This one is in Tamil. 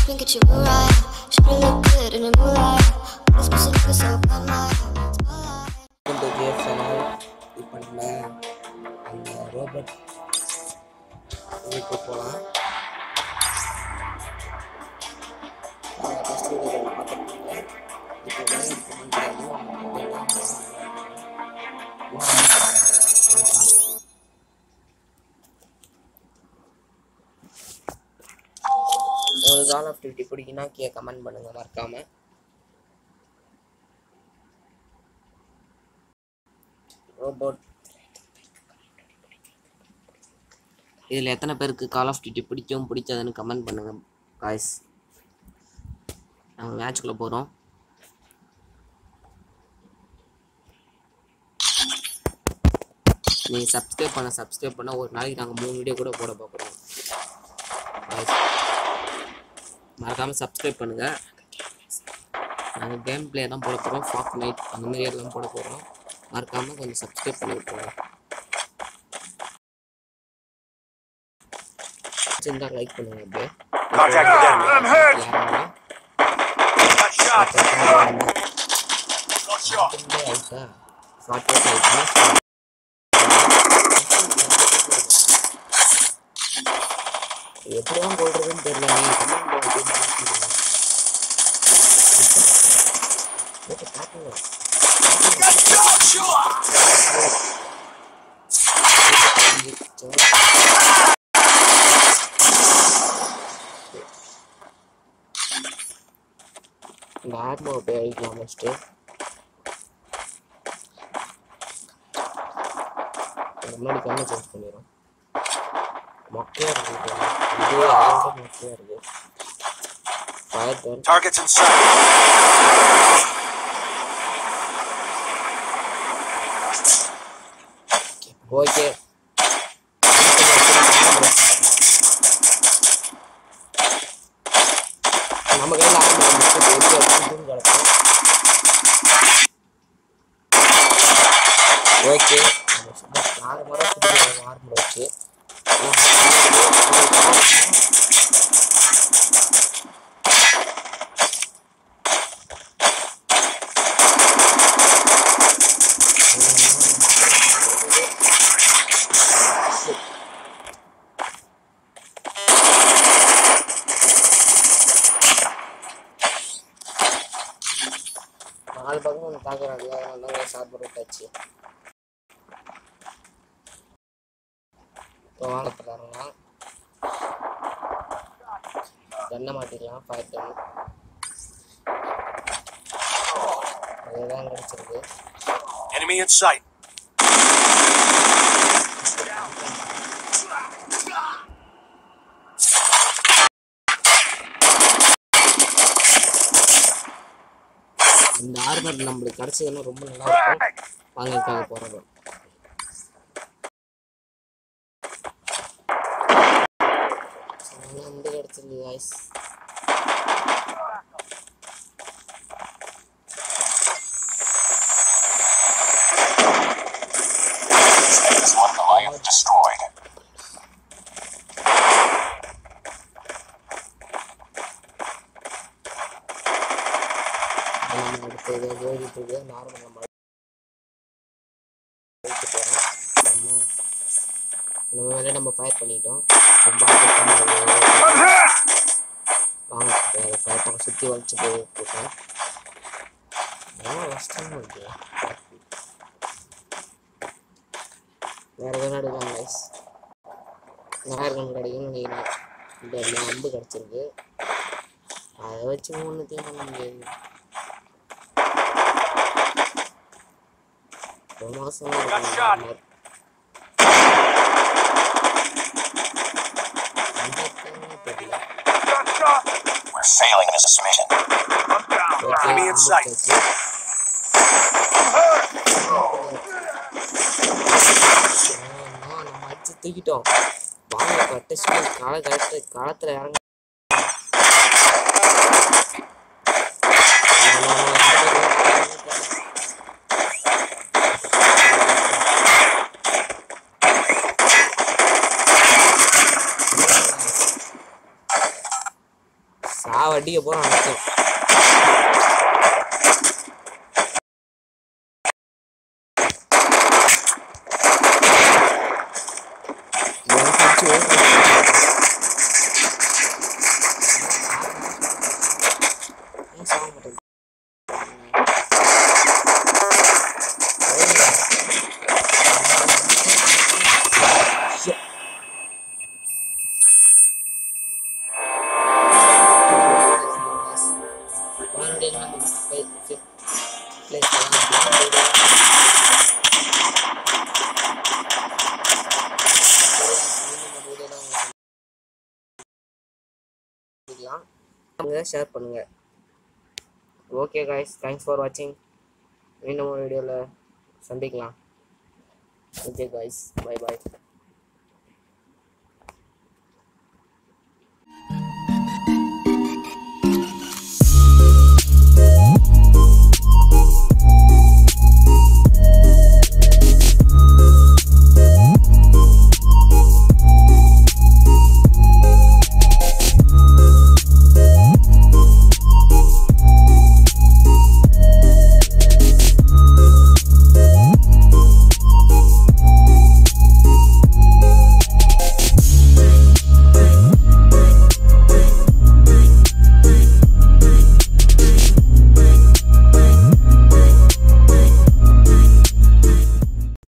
shopping, get your Mariah. Should've look good in a moonlight. This pussy nigga so bad, my spotlight. இந்த கேம் சேனல் இப்போ நம்ம அந்த ரோபோட் இதுக்கு போகலாம் ஃபஸ்ட் வீடியோ பார்த்துருக்கீங்க இப்போ தான் இப்போ ஒரு கால் ஆஃப் டியூட்டி பிடிக்குன்னா கே கமெண்ட் பண்ணுங்க மறக்காம ரோபோட் இதில் எத்தனை பேருக்கு கால் ஆஃப் டியூட்டி பிடிக்கும் பிடிச்சதுன்னு கமெண்ட் பண்ணுங்க காய்ஸ் நம்ம மேட்ச்குள்ளே போகிறோம் நீங்கள் சப்ஸ்கிரைப் பண்ண சப்ஸ்கிரைப் பண்ண ஒரு நாளைக்கு நாங்கள் மூணு வீடியோ கூட போட பார்க்குறோம் மறக்காமல் சப்ஸ்கிரைப் பண்ணுங்கள் நாங்கள் கேம் பிளே தான் போட போகிறோம் ஃபாக் நைட் அந்த மாதிரி எல்லாம் போட போகிறோம் மறக்காமல் கொஞ்சம் சப்ஸ்கிரைப் பண்ணி விட்டுருங்க பிடிச்சிருந்தா லைக் பண்ணுங்க அப்படியே Contact with enemy. I'm hurt. யாரெல்லாம் Got shot. Got shot. மட்டும்தான் ஆயிட்டா ஃபார்ட்டி எயிட் ஆயிட்டா எப்படிதான் போடுறதுன்னு தெரியல நீங்க கமெண்ட் போட்டு காட்டுங்க Got shot. Shot. இந்த ஆத்மா போய் அழிக்கலாம் ஃபஸ்ட்டு முன்னாடி கண்ணை சேஞ்ச் பண்ணிடும் மொக்கையா இருக்கு இது. இது அதோட மொக்கையா இருக்கு fire gun Targets in sight. Okay நம்ம கையில் ஆரம்பம் எப்படி அடிச்சுட்டு கிடக்கும் ஓகே நம்ம சும்மா ஆறு மரம் சுற்றி ஆரம்பம் வச்சு நாலு பக்கம் ஒன்று பார்க்குறாங்க அதனால தான் ஷார்ட் பண்ணி விட்டாச்சு இப்போ வாங்க தரலாம் கண்ணை மாட்டிக்கலாம் ஃபயர் கன் அதுதான் கிடச்சிருக்கு Enemy in sight. இந்த ஆர்மர் நம்மளுக்கு கிடச்சதுன்னா ரொம்ப நல்லா இருக்கும் வாங்கிக்காக போகிறது வந்து கிடச்சிருக்கு guys Is one Goliath destroyed. நம்ம அடுத்து ஏதோ ஓடிட்டு இருக்கு நார்மல் நம்ம எடுத்து போகிறோம் நம்ம நம்ம வேலையை நம்ம ஃபயர் பண்ணிட்டோம் ரொம்ப ஆபத்து பண்ணது. வாங்க அதை ஃபயர் பண்ண சுற்றி வளைச்சு போயிட்டு இருக்கோம் அதெல்லாம் கஷ்டமாக இருக்கு வேறு எதுவும் எடுக்கலாம் கைஸ் வேறு கண் கிடைக்கும்னு நினைக்கிறேன் இந்த இடத்துல அம்பு கிடச்சிருக்கு அதை வச்சு ஒன்றுத்தையும் பண்ண முடியாது ஒரு மாசம் Got shot. தெரியல Got shot. We're failing in this mission. I'm down. Enemy in sight. நம்ம அடிச்சு தூக்கிட்டோம் வாங்க கட்ட ஸ்கூல் கால காலத்துல காலத்துல இறங்க அடிக்க போகிறோம் அடிச்சோம் ஷேர் பண்ணுங்க ஓகே காய்ஸ் தேங்க்ஸ் ஃபார் வாட்சிங் மீண்டும் ஒரு வீடியோவில் சந்திக்கலாம் ஓகே காய்ஸ் பை பாய்